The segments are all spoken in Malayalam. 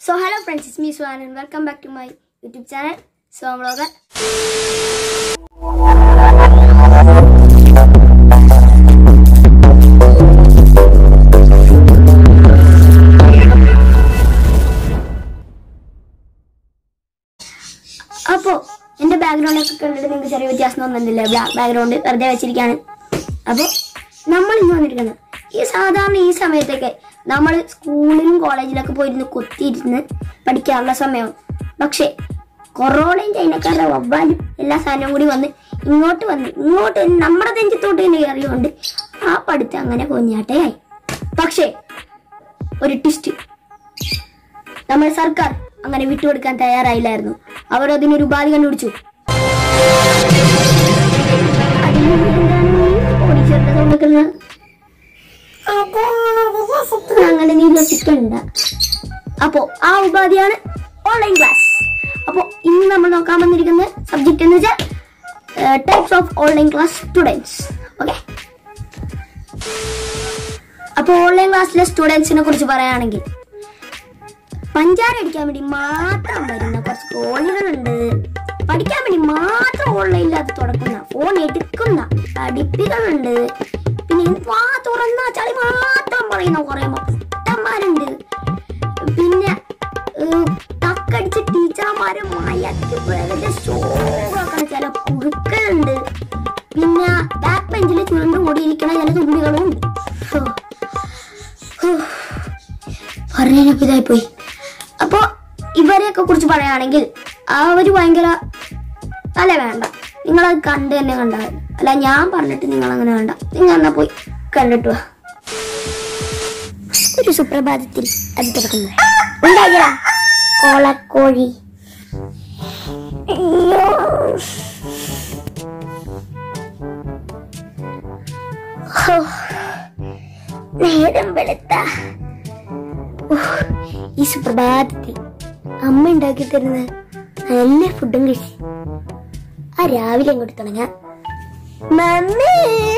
So hello friends, it's me Swan and welcome back to my YouTube channel, Swan Vlogger. അപ്പോൾ എൻ്റെ ബാക്ക്ഗ്രൗണ്ടൊക്കെ കണ്ടിട്ട് നിങ്ങൾക്ക് ചെറിയ വ്യത്യാസം തോന്നുന്നില്ല ബാക്ക്ഗ്രൗണ്ട് വെറുതെ വെച്ചിരിക്കുകയാണ് അപ്പോൾ നമ്മൾ ഇന്ന് വന്നിരിക്കുന്നത് ഈ സാധാരണ ഈ സമയത്തൊക്കെ നമ്മൾ സ്കൂളിലും കോളേജിലൊക്കെ പോയിരുന്ന് കുത്തിയിരുന്ന് പഠിക്കാറുള്ള സമയമാണ് പക്ഷേ കൊറോണയും ചൈനക്കാരുടെ വവ്വാലും എല്ലാ സാധനവും കൂടി വന്ന് ഇങ്ങോട്ട് വന്ന് ഇങ്ങോട്ട് നമ്മുടെ നെഞ്ചത്തോട്ട് തന്നെ കയറിയോണ്ട് ആ പഠിത്തം അങ്ങനെ കൊഞ്ഞാട്ടയായി പക്ഷേ ഒരു ട്വിസ്റ്റ് നമ്മുടെ സർക്കാർ അങ്ങനെ വിട്ടുകൊടുക്കാൻ തയ്യാറായില്ലായിരുന്നു അവർ അതിനൊരു ഉപാധി കണ്ടുപിടിച്ചു അതിന് എന്താണ് ഈ പോലീസുകാരുടെ sound കേൾക്കുന്നത്? അങ്ങനെ നീ രസിക്കണ്ട അപ്പോ ആ ഉപാധിയാണ് ഓൺലൈൻ ക്ലാസ് അപ്പോ ഇന്ന് നമ്മൾ നോക്കാൻ വന്നിരിക്കുന്ന സബ്ജക്ട് എന്ന് വെച്ചാൽ types of online class students okay അപ്പോൾ ഓൺലൈൻ ക്ലാസ്സിലെ സ്റ്റുഡൻസിനെ കുറിച്ച് പറയുകയാണെങ്കിൽ പഞ്ചാര അടിക്കാൻ വേണ്ടി മാത്രം വരുന്ന കുറച്ച് കോഴികളുണ്ട് പഠിക്കാൻ വേണ്ടി മാത്രം ഓൺലൈനിൽ അത് തുടക്കുന്ന ഫോൺ എടുക്കുന്ന പഠിപ്പികളുണ്ട് പിന്നെ വാ തുറന്ന ചളി മാത്രം പറയുന്ന കുറെ മൊട്ടന്മാരുണ്ട് പിന്നെ ഏഹ്, തക്കടിച്ച് ടീച്ചർമാരെ മയക്കി വെറുതെ ഷോക്കാണ് ചില കുറുക്കളുണ്ട് പിന്നെ ബാക്ക് ബെഞ്ചിൽ ചുരുണ്ട് കൂടിയിരിക്കുന്ന ചില തുമ്പികളും ഉണ്ട് ഹോ. ഹോ. പറയാനൊക്കെ ഇതായി പോയി അപ്പോ ഇവരെയൊക്കെ കുറിച്ച് പറയുകയാണെങ്കിൽ അവര് ഭയങ്കര അല്ല വേണ്ട നിങ്ങളത് കണ്ട് തന്നെ കണ്ടാൽ മതി. അല്ല ഞാൻ പറഞ്ഞിട്ട് നിങ്ങൾ അങ്ങനെ വേണ്ട നിങ്ങൾ എന്നാ പോയി കണ്ടിട്ട് വാ ഒരു സുപ്രഭാതത്തിൽ അത് തുറക്കുന്നു ഉണ്ടായില്ല കോളക്കോഴി അയ്യോ. ഹോ. നേരം വെളുത്ത ഈ സുപ്രഭാതത്തിൽ അമ്മ ഉണ്ടാക്കി തരുന്ന നല്ല ഫുഡും കഴിച്ച് ആ രാവിലെ അങ്ങോട്ട് തുടങ്ങാം മമ്മി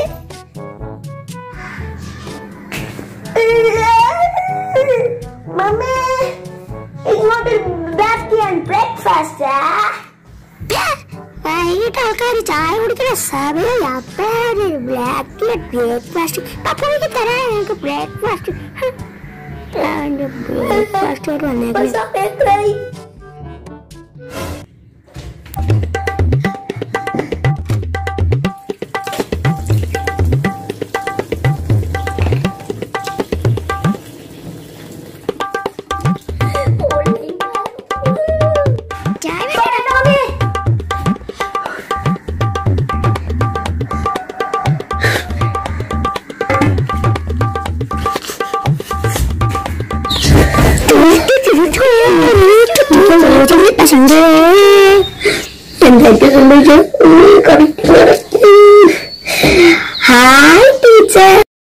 മമ്മി ഇങ്ങോട്ട് ബ്രേക്ക്ഫാസ്റ്റ് വൈകിട്ട് ആൾക്കാർ ചായ കുടിക്കുന്ന സമയം അപ്പോഴൊരു ബ്ലാക്ക് ബ്രേക്ക്ഫാസ്റ്റ് പപ്പയ്ക്ക് തരാൻ ഞങ്ങൾക്ക് ബ്രേക്ക്ഫാസ്റ്റ് ബ്രേക്ക്ഫാസ്റ്റ് ആയിട്ട് വന്നേക്കുന്നത് ചായ വേണ്ട മമ്മി എന്തായിട്ട് സംഭവിച്ചു ഹായ് ടീച്ചർ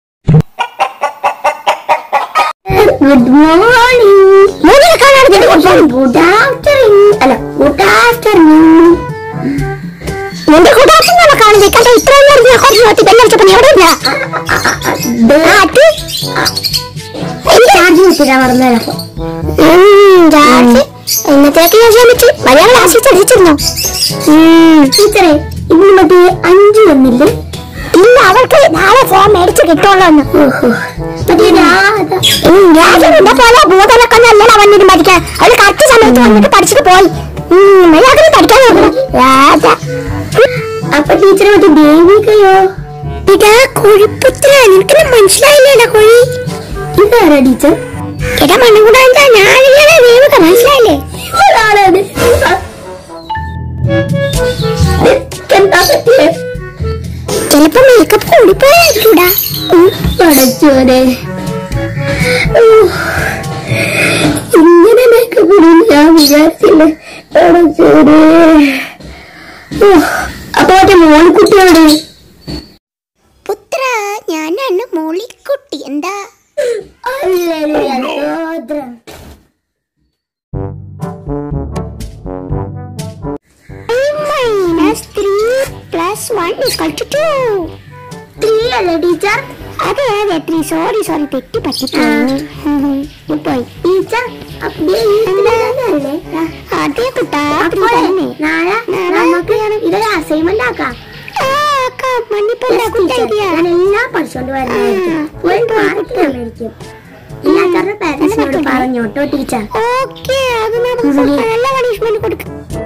ഗുഡ് മോർണിംഗ് മൂന്നിൽ കാണാൻ ഗുഡ് ആഫ്റ്റർനൂൺ അല്ല ഗുഡ് ആഫ്റ്റർനൂൺ നിന്റെ ഗുഡ് ആഫ്റ്റർനൂൺ കാണുന്നത് കണ്ട ഇത്രയും നേരം ഞാൻ കുറച്ച് നോക്കി ബെല്ലടിച്ചപ്പോ നീ എവിടെ ചാർജ് കുത്തിരാൻ മറന്നപ്പോ ചാർജ് ഇന്നത്തേക്ക് ഞാൻ ശ്രമിച്ചു മലയാള ക്ലാസ്സിൽ ചതിച്ചിരുന്നു ടീച്ചറെ ഇന്ന് മറ്റേ അഞ്ചു വന്നില്ലേ ഇല്ല അവൾക്ക് നാളെ ഫോൺ മേടിച്ച് കിട്ടുള്ളൂ പോലെ ഭൂതലക്കൊന്നല്ല വന്നിട്ട് പഠിക്കാൻ അവള് കറക്റ്റ് സമയത്ത് വന്നിട്ട് പഠിച്ചിട്ട് പോയി മര്യാദ പഠിക്കാൻ നോക്കണം രാജ അപ്പൊ ടീച്ചർ മറ്റേ ദേവികയോ ഇതാ കൊഴിപ്പുത്ര നിനക്ക് മനസ്സിലായില്ലേടാ കൊഴി ഇതാരാ ടീച്ചർ എടാ മണ്ണുകൂടാ എന്താ ഞാനില്ലേ ദേവിക മനസ്സിലായില്ലേ ഒരാളാണ് എന്താ പറ്റിയേ ചിലപ്പോ മേക്കപ്പ് കൂടിപ്പോയായിരിക്കൂടാ പടച്ചോനെ ഇങ്ങനെ മേക്കപ്പ് കൂടി ഞാൻ വിചാരിച്ചില്ല പടച്ചോനെ അപ്പൊ മറ്റേ മോളിക്കുട്ടിയോട് പുത്ര ഞാനാണ് മോളിക്കുട്ടി എന്താ minus three plus one is two three അല്ലേ ടീച്ചർ അതെ അതെ ത്രീ സോറി സോറി തെറ്റി പറ്റിപ്പോയി പോയി ടീച്ചർ അപ്പേ ഈ ഇതിലല്ലേ അതേ കുട്ടാ അപ്പോൾ നാളെ നമുക്ക് ഇതൊരു അസൈൻമെന്റ് ആക്കാം മണ്ണിപ്പല്ല ടീച്ചർ, ഞാൻ എല്ലാം പഠിച്ചോണ്ട് വരുന്നതായിരിക്കും ഒരു മാർക്ക് ഞാൻ മേടിക്കും ഇല്ലാത്തവരുടെ പാരന്റ്സിനോട് പറഞ്ഞോട്ടോ ടീച്ചർ ഓക്കെ അത് നമുക്ക് നല്ല പണിഷ്മെന്റ് കൊടുക്കാം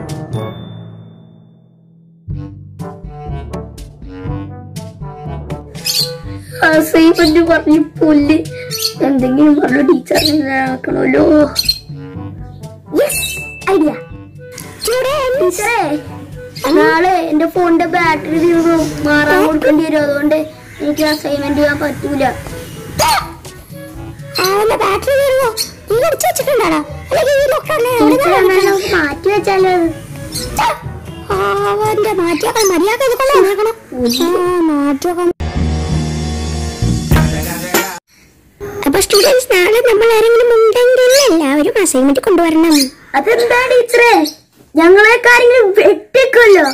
അസൈൻമെന്റ് പറഞ്ഞു പുല്ല് എന്തെങ്കിലും പറഞ്ഞു ടീച്ചറിനെ ആക്കണമല്ലോ യെസ് ഐഡിയ ടീച്ചറേ നാളെ എന്റെ ഫോണിന്റെ ബാറ്ററി തീർന്നു മാറാൻ കൊടുക്കേണ്ടി വരും അതുകൊണ്ട് എനിക്ക് അസൈൻമെന്റ് ചെയ്യാൻ പറ്റൂല അവന്റെ ബാറ്ററി വരുമോ നീ അടിച്ചു വെച്ചിട്ടുണ്ടാടാ അല്ലെങ്കിൽ ഈ ലോക്കറിനെ ടീച്ചർ എന്നാൽ നമുക്ക് മാറ്റി വെച്ചാലോ അവന്റെ മാറ്റിയാക്കാൻ മര്യാദ ഇത് കൊള്ളാം മാറ്റിയാക്കാൻ അപ്പൊ സ്റ്റുഡൻസ് നാളെ നമ്മൾ ആരെങ്കിലും ഉണ്ടെങ്കിൽ എല്ലാവരും അസൈൻമെന്റ് കൊണ്ടുവരണം അതെന്താ ടീച്ചറേ ഞങ്ങളെയൊക്കെ ആരെങ്കിലും വെട്ടിക്കൊല്ലോ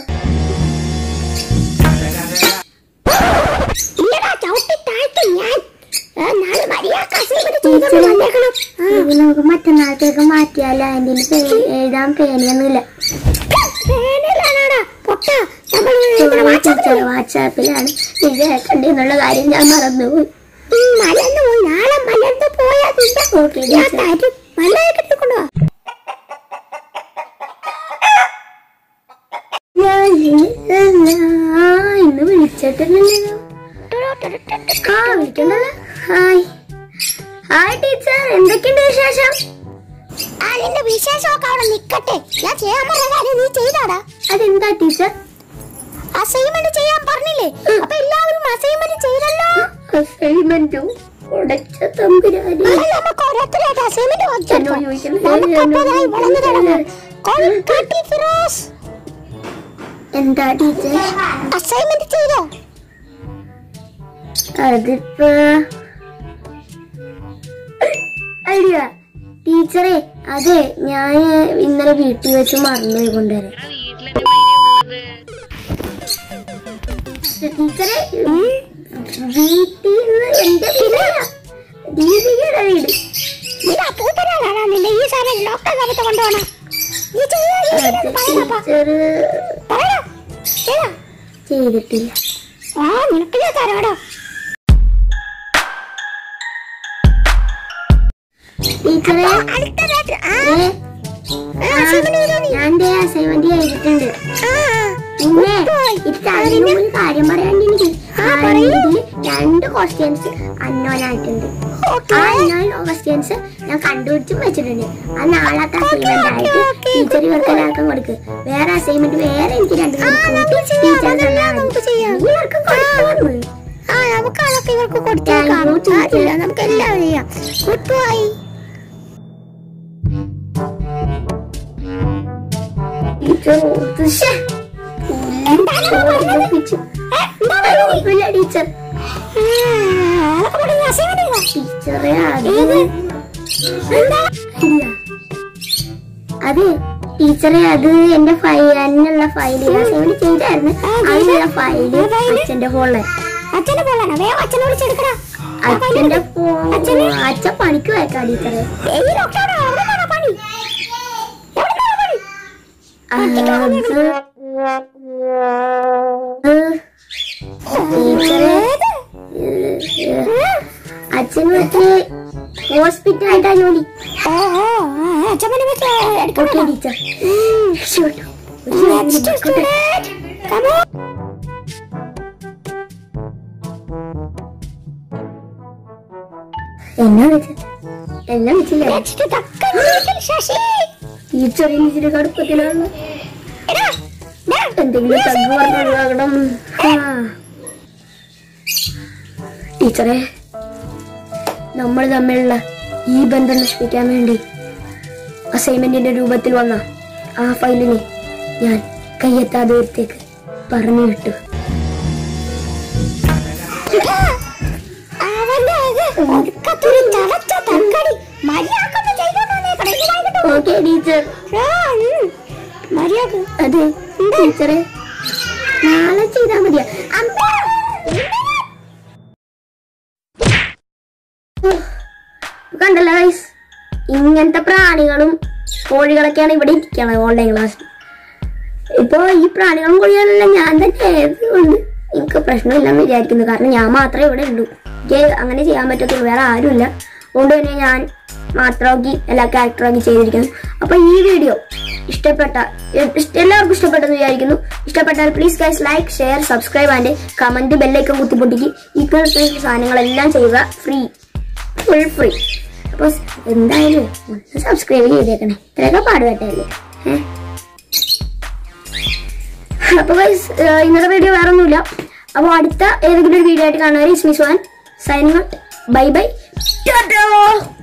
ഇല്ലടാ ചവിട്ടി താഴ്ത്തും ഞാൻ ആ, നാളെ മര്യാദ അസൈൻമെന്റ് ചെയ്തോണ്ട് വന്നേക്കണം ആ. ഇത് നമുക്ക് മറ്റന്നാളത്തേക്ക് മാറ്റിയാലോ അതിന്റെ എഴുതാൻ പേനയൊന്നുമില്ല വേനലാണോടാ പൊട്ട നമ്മൾ ഇങ്ങനെ വാട്സാപ്പിൽ ടീച്ചർ വാട്സാപ്പിലാണ് ഇത് കണ്ടെന്നുള്ള കാര്യം ഞാൻ മറന്നുപോയി ഈ മലന്ന് പോയി നാളെ മലന്ന് പോയാ നിന്റെ ഓക്കെ ഞാൻ തരും മലയൊക്കെ കൊണ്ടുപോവാ ഞാൻ ഇന്ന് ഇന്ന് വിളിച്ചിട്ടില്ലല്ലോ ആ വിളിക്കണ്ടല്ലോ ഹായ് ഹായ് ടീച്ചർ എന്തൊക്കെയുണ്ട് വിശേഷം അതിന്റെ വിശേഷമൊക്കെ അവിടെ നിക്കട്ടെ ഞാൻ ചെയ്യാൻ പറഞ്ഞ കാര്യം നീ ചെയ്താടാ അതെന്താ ടീച്ചർ അസൈൻമെന്റ് ചെയ്യാൻ പറഞ്ഞില്ലേ അപ്പൊ എല്ലാവരും അസൈൻമെന്റ് ചെയ്തല്ലോ അസൈൻമെന്റോ ഉടച്ച തമ്പുരാനി നാളെ നമുക്ക് ഓരോരുത്തരായിട്ട് അസൈൻമെന്റ് എന്നോട് ചോദിക്കുന്നത് നമുക്കപ്പതായി വളർന്നു തുടങ്ങാം കൊൽക്കാട്ടി ഫിറോസ് എന്താ ടീച്ചർ അസൈൻമെന്റ് ചെയ്തോ അതിപ്പോ ഐഡിയ ടീച്ചറെ അതെ ഞാൻ ഇന്നലെ വീട്ടിൽ വെച്ച് മറന്നുപോയി കൊണ്ടുവരാൻ ടീച്ചറെ വീട്ടിൽ നിന്ന് എന്റെ വീടാ ദീപികയുടെ വീട് നീ അപ്പൂപ്പനാണ് നിന്നെ ഈ സാധനം ഡോക്ടർ സ്ഥലത്ത് കൊണ്ടുപോകണം നീ അത് ടീച്ചർ ചെയ്തിട്ടില്ല ആ നിനക്ക് ഞാൻ തരാടാ ടീച്ചറെ അടുത്തതായിട്ട് ആ ഏ, ആ, ഞാൻ എന്റെ അസൈൻമെന്റ് ചെയ്തിട്ടുണ്ട് പിന്നെ ഇത്താദ്യം ഒരു കാര്യം പറയാണ്ട് എനിക്ക് അതില് രണ്ട് ക്വസ്റ്റ്യൻസ് അന്നോൺ ആയിട്ടുണ്ട് ആ അന്നോൺ ക്വസ്റ്റ്യൻസ് ഞാൻ കണ്ടുപിടിച്ചും വെച്ചിട്ടുണ്ട് ആ നാളത്തെ അസൈൻമെന്റ് ആയിട്ട് ടീച്ചർ ഇവർക്ക് എല്ലാവർക്കും കൊടുക്ക് വേറെ അസൈൻമെന്റ് വേറെ എനിക്ക് രണ്ട് ടീച്ചർ ഇവർക്ക് കൊടുക്കുന്നു ആ നമുക്ക് അതൊക്കെ ഇവർക്ക് കൊടുത്തേക്കാം Thank you, teacher. അതില്ല, നമുക്ക് എല്ലാം ചെയ്യാം ഗുഡ് ബൈ ടീച്ചർ ഓർത്തു ശ്ശേ. ഓർമ്മിപ്പിച്ചു. കുഴപ്പമില്ല ടീച്ചർ ടീച്ചറെ അത് ഇല്ല. അത് ടീച്ചറെ അത് എന്റെ ഫയലിനുള്ള ഫയല് അസൈൻമെന്റ് ചെയ്തായിരുന്നു അതിനുള്ള ഫയല് അച്ഛന്റെ ഫോണില് അച്ഛനെ പോലാണ് വേഗം അച്ഛനെ വിളിച്ചെടുക്കടാ അച്ഛന്റെ ഫോ അച്ഛൻ പണിക്ക് വെക്കാം ടീച്ചറെ ഈ ഡോക്ടറാണ് അവിടെ കാണാ പണി എവിടെയാണോ പണി അത് ടീച്ചറെ അച്ഛൻ വീട്ടില് ഹോസ്പിറ്റലായിട്ടാ ജോലി ഓ ഓ ആ, അച്ഛൻ പണി വെച്ച് എടുക്കണം ഓക്കെ ടീച്ചർ ശ്ശോട്ടോ. ഒരു Next minute ആയിക്കോട്ടെ. student. Come on. എന്നാ വിളിച്ചത് എല്ലാം വിളിച്ചില്ല Next തക്കഞ്ചേക്കൽ ശശി. ടീച്ചർ ഇച്ചിരി കടുപ്പത്തിലാണ് എടാ, ദാ, എന്തെങ്കിലും തഗ് പറഞ്ഞൊഴിവാകണം ആ. ടീച്ചറെ നമ്മൾ തമ്മിലുള്ള ഈ ബന്ധം നശിപ്പിക്കാൻ വേണ്ടി അസൈൻമെന്റിന്റെ രൂപത്തിൽ വന്ന ആ ഫയലിനെ ഞാൻ കയ്യെത്താ ദൂരത്തേക്ക് പറഞ്ഞു വിട്ടു എടാ, അവന്റെ ഇത് ഒടുക്കത്തൊരു ചവച്ച തക്കടി. മര്യാദക്കൊന്ന് ചെയ്തോണ്ട് വന്നേക്കണം. ഇത് വായിക്കട്ടെ. ഓക്കെ ടീച്ചർ ആ, ഉം. മര്യാദ അതെ ടീച്ചറെ നാളെ ചെയ്താൽ മതിയാ അമ്മ ഇങ്ങനത്തെ പ്രാണികളും കോഴികളൊക്കെയാണ് ഇവിടെ ഇരിക്കണത് ഓൺലൈൻ ക്ലാസ്സിൽ ഇപ്പൊ ഈ പ്രാണികളും കോഴികളെല്ലാം ഞാൻ തന്നെ ആയതുകൊണ്ട് എനിക്ക് പ്രശ്നമില്ലെന്ന് വിചാരിക്കുന്നു കാരണം ഞാൻ മാത്രമേ ഇവിടെ ഉള്ളൂ എനിക്ക് അങ്ങനെ ചെയ്യാൻ പറ്റത്തുള്ളൂ വേറെ ആരുമില്ല അതുകൊണ്ട് തന്നെ ഞാൻ മാത്രമാക്കി എല്ലാ ക്യാരക്ടറാക്കി ചെയ്തിരിക്കുന്നു അപ്പൊ ഈ വീഡിയോ ഇഷ്ടപ്പെട്ട ഇഷ്ട- എല്ലാവർക്കും ഇഷ്ടപ്പെട്ടെന്ന് വിചാരിക്കുന്നു ഇഷ്ടപ്പെട്ടാൽ please guys like share subscribe and comment bell icon കുത്തിപ്പൊട്ടിക്ക് ഇങ്ങനത്തെ സാധനങ്ങളെല്ലാം ചെയ്യുക ഫ്രീ ഫുൾ ഫ്രീ അപ്പൊ എന്തായാലും ഒന്ന് സബ്സ്ക്രൈബ് ചെയ്തേക്കണേ ഇത്രയൊക്കെ പാടുപെട്ടല്ലേ ഏഹ് അപ്പൊ guys, ഏഹ് ഇന്നത്തെ വീഡിയോ വേറെ ഒന്നുമില്ല അപ്പൊ അടുത്ത ഏതെങ്കിലും ഒരു വീഡിയോ ആയിട്ട് കാണുന്നവരെ ഇസ്മിസ് വാൻ സൈനിങ് ബൈ ബൈ